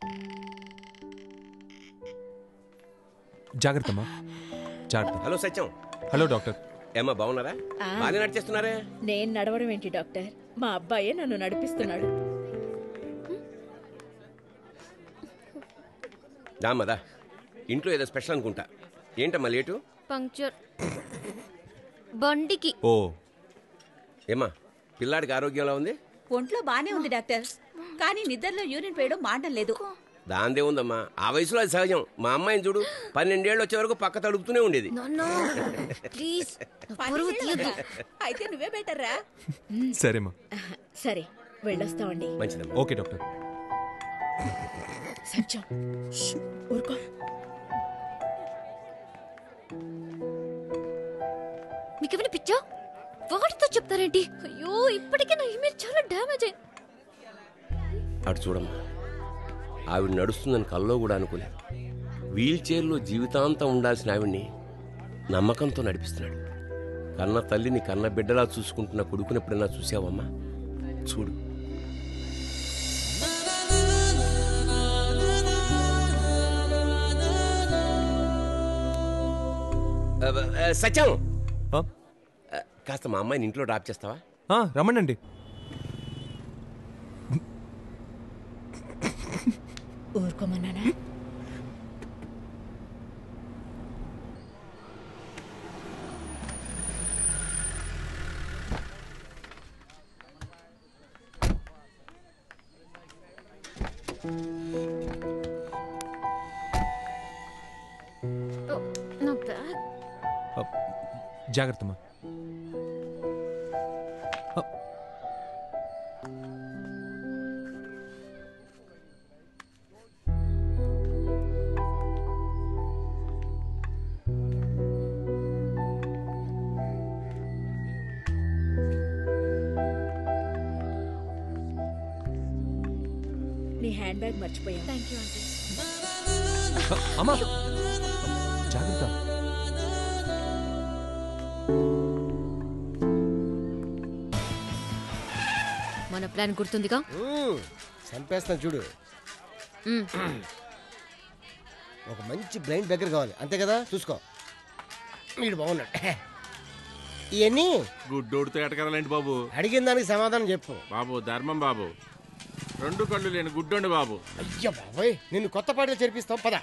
జాగ్రత్త అమ్మా జాగ్రత్త హలో సత్యం హలో డాక్టర్ ఏమ్మా బాగున్నారా ఆ. బాగానే నడిచేస్తున్నారే నేను నడవడం ఏంటి డాక్టర్ మా అబ్బాయే నన్ను నడిపిస్తున్నాడు దామదా ఇంట్లో ఏదో స్పెషల్ అనుకుంటా ఏంటమ్మా లేటు పంక్చర్ బండికి ఓ ఏమ్మా పిల్లాడికి ఆరోగ్యంలో ఉంది ఒంట్లో బానే ఉంది డాక్టర్ కానీ నిద్రలో యూరిన్ పోయడం మాటం లేదు దాందే ఉందమ్మా ఆ వయసులో అది సహజం మా అమ్మాయిని చూడు పన్నెండేళ్ళు వచ్చే వరకు పక్క తడుపుతూనే ఉండేది నాన్న ప్లీజ్ పరువు తీయద్దు అయితే నువ్వే బెటర్ రా సరేమ్మా సరే వెళ్ళొస్తామండి మంచిదమ్మా ఓకే డాక్టర్ సత్యం ష్, ఊరుకో మీకేమైనా పిచ్చా వాటితో చెప్తారేంటి అయ్యో ఇప్పటికే నా ఇమేజ్ చాలా డ్యామేజ్ అయింది అటు చూడమ్మా ఆవిడ నడుస్తుందని కల్లో కూడా అనుకోలేదు వీల్ చైర్లో జీవితాంతం ఉండాల్సిన ఆవిడ్ని నమ్మకంతో నడిపిస్తున్నాడు కన్న తల్లిని కన్న బిడ్డలా చూసుకుంటున్న కొడుకుని ఎప్పుడైనా చూసావమ్మా చూడు అబ్బ, ఆ, సత్యం ఆ? ఆ, కాస్త మా అమ్మాయిని ఇంట్లో డ్రాప్ చేస్తావా ఆ, రమ్మనండి ఊరుకోమన్నానా ఓ, నా బ్యాగ్ ఆ, జాగ్రత్త అమ్మా ఆ, నీ హ్యాండ్ బ్యాగ్ మర్చిపోయాను థ్యాంక్ యూ ఆంటీ ఆ, అమ్మా జాగ్రత్త మన ప్లాన్ గుర్తుందిగా చంపేస్తాను చూడు మ్మ్. ఒక మంచి బ్లైండ్ దగ్గర కావాలి అంతే కదా చూసుకో వీడు బాగున్నాడు ఇవన్నీ గుడ్డోడితో ఎటకరాలేంటి బాబు అడిగిన దానికి సమాధానం చెప్పు బాబు ధర్మం బాబు రెండు కళ్ళు లేని గుడ్డోండి బాబు అయ్య బాబోయ్ నిన్ను కొత్త పాటలు చేర్పిస్తాం పద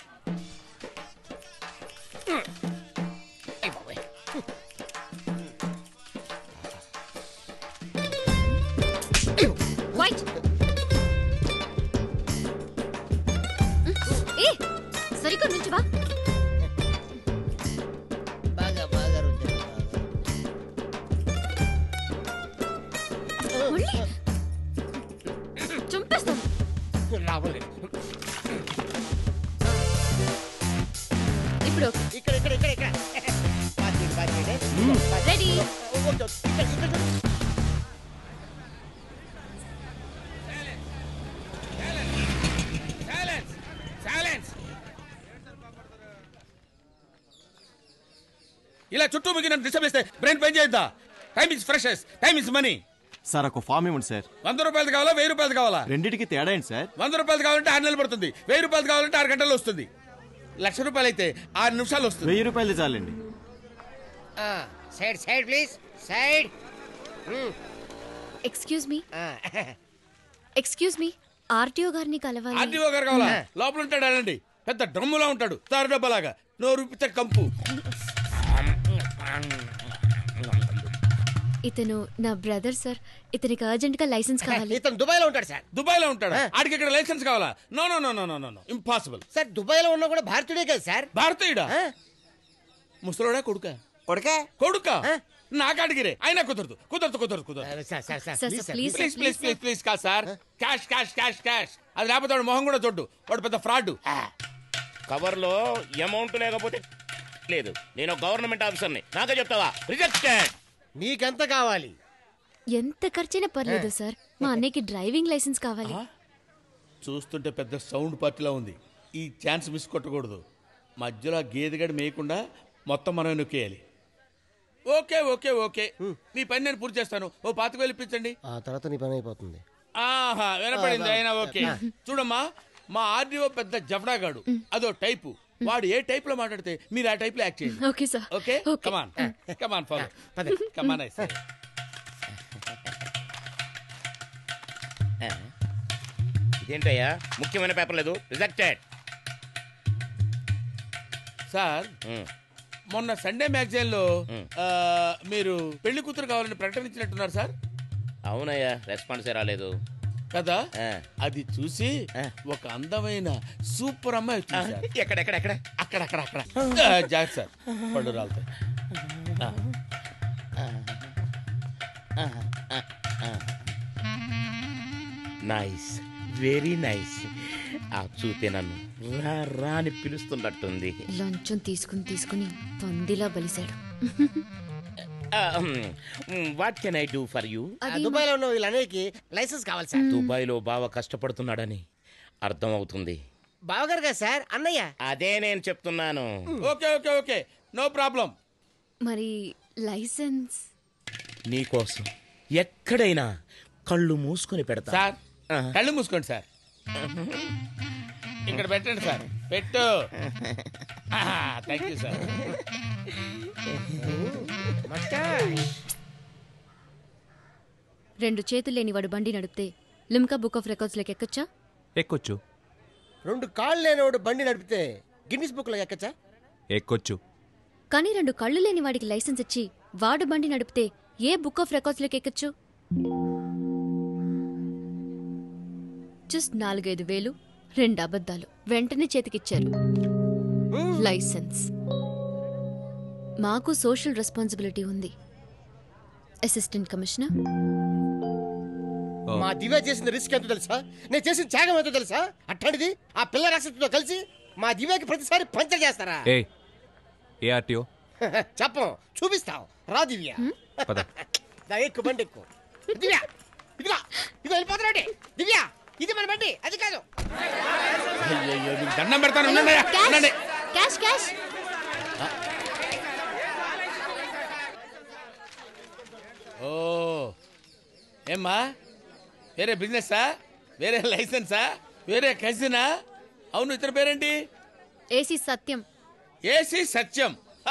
అయ్ బాబోయ్. వైట్ ఏ సరిగ్గా నుంచి వా బాగా బాగా రుద్దారు, బాగా. మళ్ళీ చంపేస్తాను రావలేదు ఇప్పుడు ఓకే. ఇక్కడ ఇక్కడ ఇక్కడ ఇక్కడ బాధ్యత బాధ్యత రెడీ ఇక్కడ ఇక్కడ ఇలా చుట్టూ మిగిలిన డిస్టర్బ్ చేస్తే బ్రెయిన్ పని చేయొద్దా time is precious time is money sir ఒక ఫామ్ ఇవ్వండి సార్ వంద రూపాయలు కావాలా వెయ్యి రూపాయలు కావాలా రెండింటికి తేడా ఏంటి సార్ వంద రూపాయలు కావాలంటే ఆరు నెలలు పడుతుంది వెయ్యి రూపాయలు కావాలంటే ఆరు గంటల్లో వస్తుంది లక్ష రూపాయలు అయితే ఆరు నిమిషాలు వస్తుంది వెయ్యి రూపాయలు చాలండి side side please side excuse me excuse me RTO గారిని కలవాలి ఆర్టీఓ గారు కావాలా లోపల ఉంటాడు అనండి పెద్ద డ్రమ్ములా ఉంటాడు తారు డబ్బలాగా నోరు రూపితే కంపు ఇతను నా బ్రదర్ సార్ ఇతనికి అర్జెంట్ గా లైసెన్స్ కావాలి ఇతను దుబాయ్ లో ఉంటాడు సార్ దుబాయ్ లో ఉంటాడు ఆడికి ఇక్కడ లైసెన్స్ కావాలా no no no no no no no impossible sir Dubai లో ఉన్నా కూడా భారతీయుడే కదా సార్ భారతీయుడా ముసలోడా కొడుక కొడుకా కొడుక నాకు అడిగిరే అయినా కుదరదు కుదరదు కుదరదు కుదరదు sir sir sir sir, please sir, sir please. Please please please please కాదు sir cash cash cash cash అది లేకపోతే వాడు మొహం కూడా చూడ్డు వాడు పెద్ద ఫ్రాడ్ కవర్లో అమౌంట్ లేకపోతే లేదు నేను గవర్నమెంట్ ఆఫీసర్ని నాకే చెప్తావా రిజెక్టెడ్ నీకెంత కావాలి ఎంత ఖర్చైనా పర్లేదు సార్ మా అన్నయ్యకి డ్రైవింగ్ లైసెన్స్ కావాలి చూస్తుంటే పెద్ద సౌండ్ పార్టీలా ఉంది ఈ ఛాన్స్ మిస్ కొట్టకూడదు మధ్యలో ఆ గేదెగడి మేయకుండా మొత్తం మనం నొక్కేయాలి ఓకే ఓకే ఓకే మీ పని నేను పూర్తి చేస్తాను ఓ పాతిక వెళ్ళిపించండి ఆ తర్వాత నీ పని అయిపోతుంది ఆహా వినపడింది అయినా ఓకే చూడమ్మా మా ఆర్డీఓ పెద్ద జఫడాగాడు అదో టైపు వాడు ఏ టైప్ లో మాట్లాడితే మీరు ఆ టైప్ లో యాక్ట్ చేయండి okay sir okay come on come on follow come on I ఇదేంటయ్యా ముఖ్యమైన పేపర్ లేదు రిజెక్టెడ్ సార్ మొన్న సండే మ్యాగజైన్ లో ఆ, మీరు పెళ్లి కూతురు కావాలని ప్రకటించినట్టున్నారు సార్ అవునయ్యా రెస్పాన్స్ రాలేదు కదా ఆ. అది చూసి ఒక అందమైన సూపర్ అమ్మాయి వచ్చింది సార్ ఎక్కడెక్కడ ఎక్కడ అక్కడ అక్కడ అక్కడ ఆ, జాగ్రత్త సార్ పళ్ళు రాలుతాయి ఆ. నైస్ వెరీ నైస్ ఆ చూపే నన్ను రా రా అని పిలుస్తున్నట్టుంది లంచం తీసుకుని తీసుకుని పందిలా బలిశాడు what can I do for you Dubai లో ఉన్న వీళ్ళందరికీ లైసెన్స్ కావాలి సార్ దుబాయ్ లో బావ కష్టపడుతున్నాడని అర్థం అవుతుంది బావగారు కదా సార్ అన్నయ్య అదే నేను చెప్తున్నాను okay okay okay no problem మరి లైసెన్స్ నీకోసం ఎక్కడైనా కళ్ళు మూసుకొని పెడతా సార్ కళ్ళు మూసుకోండి సార్ ఇక్కడ పెట్టండి సార్ పెట్టు థ్యాంక్ యూ సార్ రెండు చేతులు లేని వాడు బండి నడిపితే లిమ్కా బుక్ ఆఫ్ రికార్డ్స్ లోకి ఎక్కచ్చా ఎక్కొచ్చు రెండు కాళ్ళు లేనివాడు బండి నడిపితే గిన్నిస్ బుక్ లో ఎక్కచ్చా ఎక్కొచ్చు కానీ రెండు కళ్ళు లేని వాడికి లైసెన్స్ ఇచ్చి వాడు బండి నడిపితే ఏ బుక్ ఆఫ్ రికార్డ్స్ లోకి ఎక్కచ్చు జస్ట్ నాలుగైదు వేలు రెండు అబద్ధాలు వెంటనే చేతికిచ్చారు లైసెన్స్ మాకు సోషల్ రెస్పాన్సిబిలిటీ ఉంది అసిస్టెంట్ కమిషనర్ మా దివ్య చేసిన రిస్క్ ఎంతో తెలుసా నేను చేసిన త్యాగం ఎంతో తెలుసా అట్లాంటిది ఆ పిల్ల రాక్షసుతో కలిసి మా దివ్యకి ప్రతిసారి పంచర్ చేస్తారా ఏ ఏ ఆర్టీఓ చెప్పం చూపిస్తాం రా దివ్య పద దా ఎక్కు బండి ఎక్కు దివ్య ఇదిగో ఇదిగో వెళ్ళిపోతున్నాడు దివ్య ఇది మన బండి అది కాదు అయ్యయ్యో, మీకు దండం పెడతాను ఉండండి అయ్యా, ఉండండి. క్యాష్ క్యాష్ ఓ ఏమ్మా వేరే బిజినెస్సా వేరే లైసెన్సా వేరే కజినా అవును ఇతని పేరేంటి ఏసీ సత్యం ఏసీ సత్యం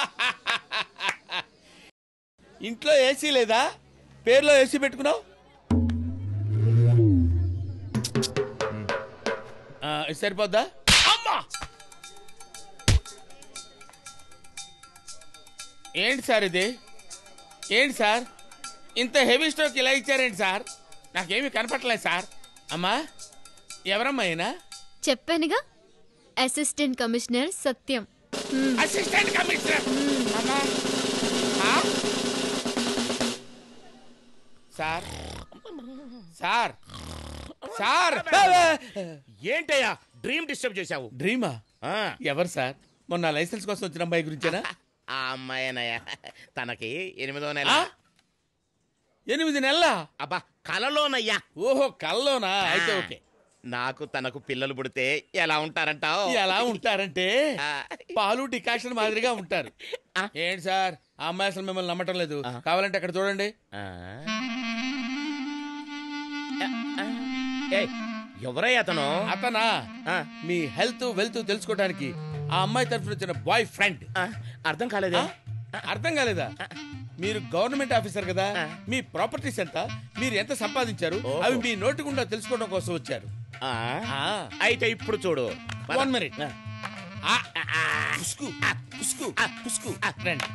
ఇంట్లో ఏసీ లేదా పేరులో ఏసీ పెట్టుకున్నావు ఆ, ఇది సరిపోద్దా అమ్మా ఏంటి సార్ ఇది ఏంటి సార్ ఇంత హెవీ స్ట్రోక్ ఇలా ఇచ్చారేంటి సార్ నాకేమీ కనపట్లేదు సార్ అమ్మా ఎవరమ్మా అయినా చెప్పానుగా assistant commissioner Satyam assistant commissioner అమ్మా ఆ? సార్ సార్ సార్ ఏంటయ్యా డ్రీమ్ డిస్టర్బ్ చేశావు డ్రీమా ఆ, ఎవరు సార్ మొన్న లైసెన్స్ కోసం వచ్చిన అమ్మాయి గురించేనా ఆ అమ్మాయినయ్యా తనకి ఎనిమిదో నెల ఆ? ఎనిమిది నెలల అబ్బా కలలోనయ్యా ఓహో కల్లోనా అయితే ఓకే నాకు తనకు పిల్లలు పుడితే ఎలా ఉంటారంటావు ఎలా ఉంటారంటే పాలు డికాషన్ మాదిరిగా ఉంటారు ఏంటి సార్ ఆ అమ్మాయి అసలు మిమ్మల్ని నమ్మటం లేదు కావాలంటే అక్కడ చూడండి ఎవరయ్యా అతను అతనా మీ హెల్త్ వెల్త్ తెలుసుకోవడానికి ఆ అమ్మాయి తరఫున వచ్చిన బాయ్ ఫ్రెండ్ అర్థం కాలేదే అర్థం కాలేదా మీరు గవర్నమెంట్ ఆఫీసర్ కదా మీ ప్రాపర్టీస్ ఎంత మీరు ఎంత సంపాదించారు అవి మీ నోటి గుండా తెలుసుకోవడం కోసం వచ్చారు ఆ, అయితే ఇప్పుడు చూడు వన్ మినిట్ పుస్కు పుస్కు పుస్కు రండి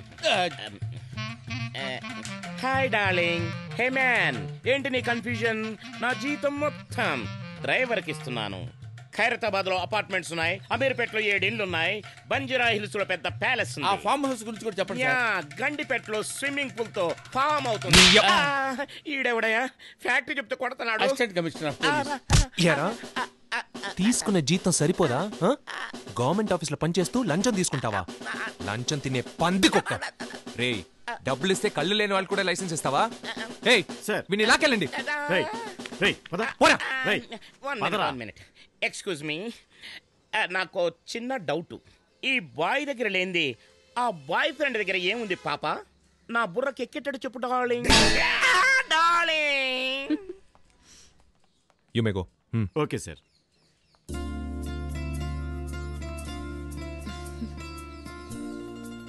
హాయ్ డార్లింగ్ హే మ్యాన్ ఏంటి నీ కన్ఫ్యూజన్ నా జీతం మొత్తం డ్రైవర్కి ఇస్తున్నాను ఖైరతాబాద్ లో అపార్ట్మెంట్స్ ఉన్నాయి అమీర్పేటలో ఏడు ఇండ్లు ఉన్నాయి బంజారా హిల్స్ లో పెద్ద ప్యాలెస్ ఆ ఫామ్ హౌస్ గురించి కూడా చెప్పండి యా సార్ గండిపేటలో స్విమ్మింగ్ పూల్ తో ఫామ్ అవుతుంది ఆ, ఈడెవడయ్యా ఫ్యాక్టరీ చెప్తే కొడతాడు అసిస్టెంట్ కమిషనర్ ఆఫ్ పోలీస్ ఎరా తీసుకున్న జీతం సరిపోదా ఆ? గవర్నమెంట్ ఆఫీస్లో పనిచేస్తూ లంచం తీసుకుంటావా లంచం తినే పంది కుక్క రే డబ్బులు ఇస్తే కళ్ళు లేని వాళ్ళు కూడా లైసెన్స్ ఇస్తావా ఏయ్ సార్ వీని లాకెళ్ళండి రేయ్ రేయ్ పద పోరా రేయ్ వన్ మినిట్ పదరా. వన్ మినిట్ ఎక్స్క్యూజ్ మీ నాకు చిన్న డౌట్ ఈ బాయ్ దగ్గర లేనిది ఆ బాయ్ ఫ్రెండ్ దగ్గర ఏముంది పాప నా బుర్రకి ఎక్కేటట్టు చెప్పు darling darling you may go okay sir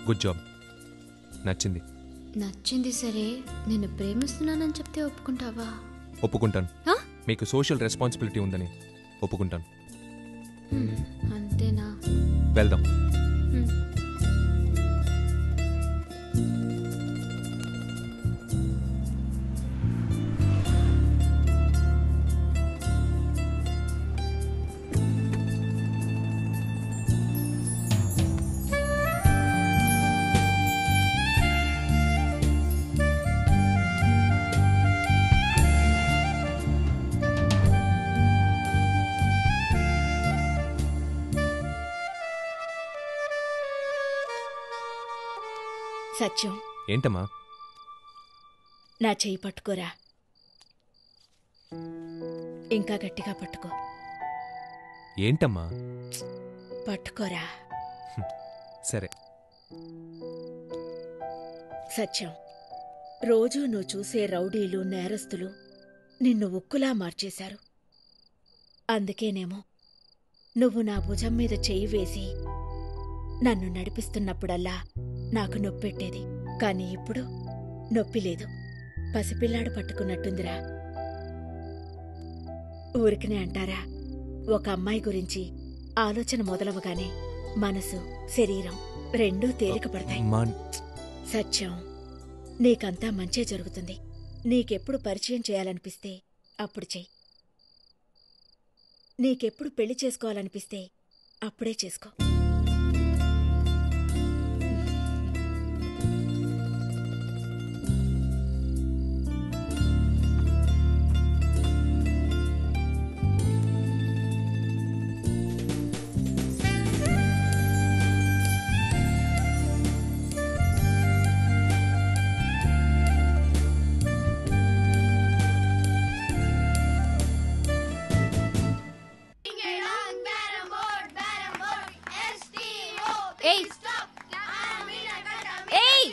good job నచ్చింది నచ్చింది సరే నేను ప్రేమిస్తున్నానని చెప్తే ఒప్పుకుంటావా ఒప్పుకుంటాను హ? మీకు సోషల్ రెస్పాన్సిబిలిటీ ఉందని ఒప్పుకుంటాను హ్మ్, అంతేనా వెళ్దాం హ్మ్. సత్యం ఏంటమ్మా నా చెయ్యి పట్టుకోరా ఇంకా గట్టిగా పట్టుకో ఏంటమ్మా పట్టుకోరా సరే సత్యం రోజూ నువ్వు చూసే రౌడీలు నేరస్తులు నిన్ను ఉక్కులా మార్చేశారు అందుకేనేమో నువ్వు నా భుజం మీద చెయ్యి వేసి నన్ను నడిపిస్తున్నప్పుడల్లా నాకు నొప్పెట్టేది కానీ ఇప్పుడు నొప్పి లేదు పసిపిల్లాడు పట్టుకున్నట్టుందిరా ఊరికనే అంటారా ఒక అమ్మాయి గురించి ఆలోచన మొదలవగానే మనసు శరీరం రెండూ తేలిక పడతాయి మా సత్యం నీకంతా మంచే జరుగుతుంది నీకెప్పుడు పరిచయం చేయాలనిపిస్తే అప్పుడు చెయ్యి నీకెప్పుడు పెళ్లి చేసుకోవాలనిపిస్తే అప్పుడే చేసుకో ఏయ్ ఏయ్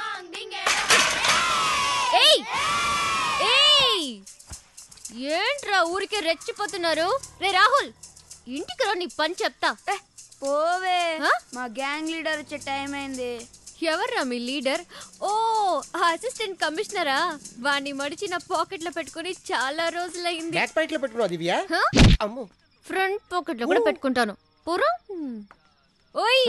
ఏయ్ ఏయ్ ఏంట్రా ఊరికే రెచ్చిపోతున్నారు రే రాహుల్ ఇంటికి రా నీ పని చెప్తా పోవే హ? మా గ్యాంగ్ లీడర్ వచ్చే టైం అయింది ఎవర్రా మీ లీడర్ ఓ ఆ అసిస్టెంట్ కమిషనరా వాణ్ణి మడిచి నా పాకెట్ లో పెట్టుకుని చాలా రోజులైంది బ్యాక్ పాయింట్ లో పెట్టుకున్నావు దివ్య హ? అమ్ము ఫ్రంట్ పాకెట్ లో కూడా పెట్టుకుంటాను పూర్వం ఓయ్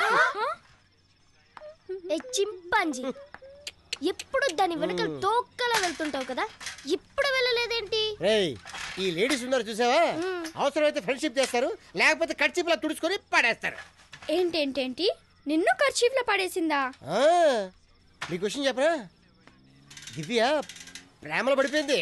ఏ చింపాంజీ ఎప్పుడు దాని వెనక తోక్కలా వెళ్తుంటావు కదా ఇప్పుడు వెళ్ళలేదేంటి రేయ్ ఈ లేడీస్ ఉన్నారు చూసావా అవసరమైతే ఫ్రెండ్షిప్ చేస్తారు లేకపోతే కడ్చిప్లా తుడుచుకొని పడేస్తారు ఏంటేంటేంటి నిన్ను ఖర్చీఫ్లో పడేసిందా ఆ, నీ క్వశ్చన్ చెప్పరా దివ్య ప్రేమలో పడిపోయింది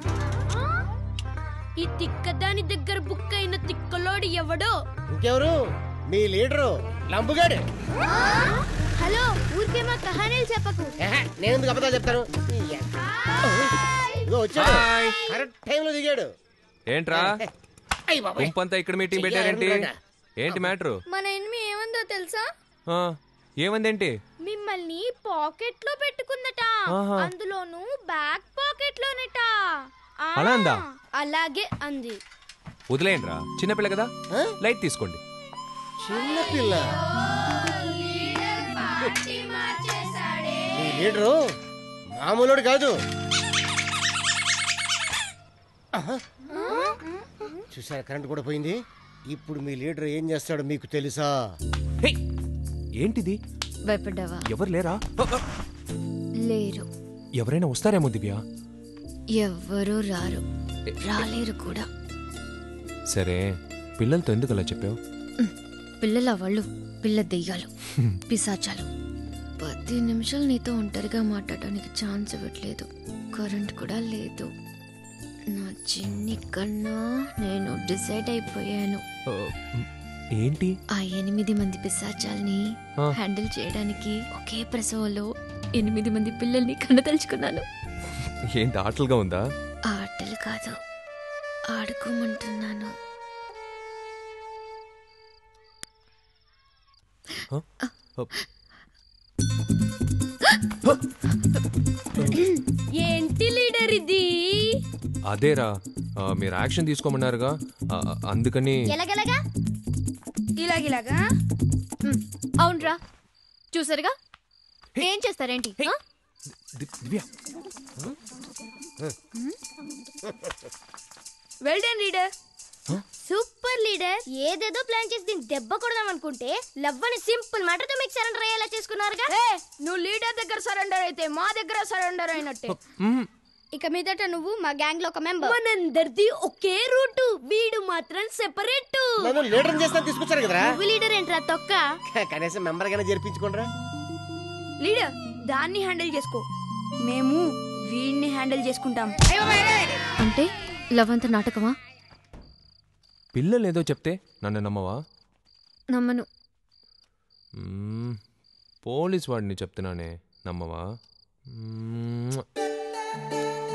ఈ తిక్కదాని దగ్గర బుక్ అయిన తిక్కలోడు ఎవడో ఇంకెవరు మీ లీడరు లంబుగాడు హలో ఊరికే మా కహానీలు చెప్పకు ఏహే, నేను ఎందుకు అబద్ధాలు చెప్తాను ఇదిగో వచ్చాడు హాయ్. కరెక్ట్ టైంలో దిగాడు ఏంట్రా అయ్యి బాబాయ్ గుంపంతా ఇక్కడ మీటింగ్ పెట్టారేంటి చెయ్యాలి ఏంటి మ్యాటర్ మన ఎనిమి ఏమందో తెలుసా ఏమందేంటి మిమ్మల్ని పాకెట్ లో పెట్టుకుందట ఆహా. అందులోను బ్యాక్ పాకెట్ లోనట ఆ, అలా అందా? అలాగే అంది వదిలేయండిరా చిన్నపిల్ల కదా ఆ? లైట్ తీసుకోండి చిన్నపిల్ల మీ లీడరు మామూలుడు కాదు ఆహా. చూసారా కరెంట్ కూడా పోయింది ఇప్పుడు మీ లీడర్ ఏం చేస్తాడో మీకు తెలుసా హే! ఏంటిది భయపడ్డావా ఎవరు లేరా ఆ, ఆ. లేరు ఎవరైనా వస్తారేమో దివ్య ఎవ్వరూ రారు రాలేరు కూడా సరే పిల్లలతో ఎందుకు అలా చెప్పావు పిల్లల వాళ్ళు పిల్ల దెయ్యాలు పిశాచాలు పది నిమిషాలు నీతో ఒంటరిగా మాట్లాడడానికి ఛాన్స్ ఇవ్వట్లేదు కరెంట్ కూడా లేదు నా చిన్ని కన్నా నేను డిసైడ్ అయిపోయాను ఆ, ఏంటి ఆ ఎనిమిది మంది పిశాచాల్ని ఆ. హ్యాండిల్ చేయడానికి ఒకే ప్రసవంలో ఎనిమిది మంది పిల్లల్ని కనదలుచుకున్నాను ఏంటి ఆటలుగా ఉందా ఆటలు కాదు ఆడుకోమంటున్నాను హ? హ. ఏంటి లీడర్ ఇది అదేరా ఆ, మీరు యాక్షన్ తీసుకోమన్నారుగా ఆ, అందుకని ఎలాగెలాగా ఇలాగిలాగా అవునరా చూసారుగా ఏం చేస్తారేంటి ఆ? ది- Divya well done leader super leader ఏదేదో ప్లాన్ చేసి దీన్ని దెబ్బ కొడదాం అనుకుంటే లవ్ అని సింపుల్ మ్యాటర్ తో మీకు సరెండర్ అయ్యేలా చేసుకున్నారుగా నువ్వు లీడర్ దగ్గర సరెండర్ అయితే మా దగ్గర సరెండర్ అయినట్టే ఇక మీదట నువ్వు మా గ్యాంగ్ లో ఒక మెంబర్ మనందరిది ఒకే రూటు వీడు మాత్రం సెపరేట్ నన్ను లీడర్ చేస్తాను తీసుకొచ్చారు కదరా నువ్వు లీడర్ ఏంట్రా తొక్క కనీసం మెంబర్ గానే జరిపించుకోండిరా లీడర్ దాన్ని హ్యాండిల్ చేసుకో మేము వీడిని హ్యాండిల్ చేసుకుంటాం అంటే లవ్ అంత నాటకమా పిల్లలు ఏదో చెప్తే నన్ను నమ్మవా నమ్మను మ్మ్. పోలీస్ వాడిని చెప్తున్నానే నమ్మవా మ్మ్.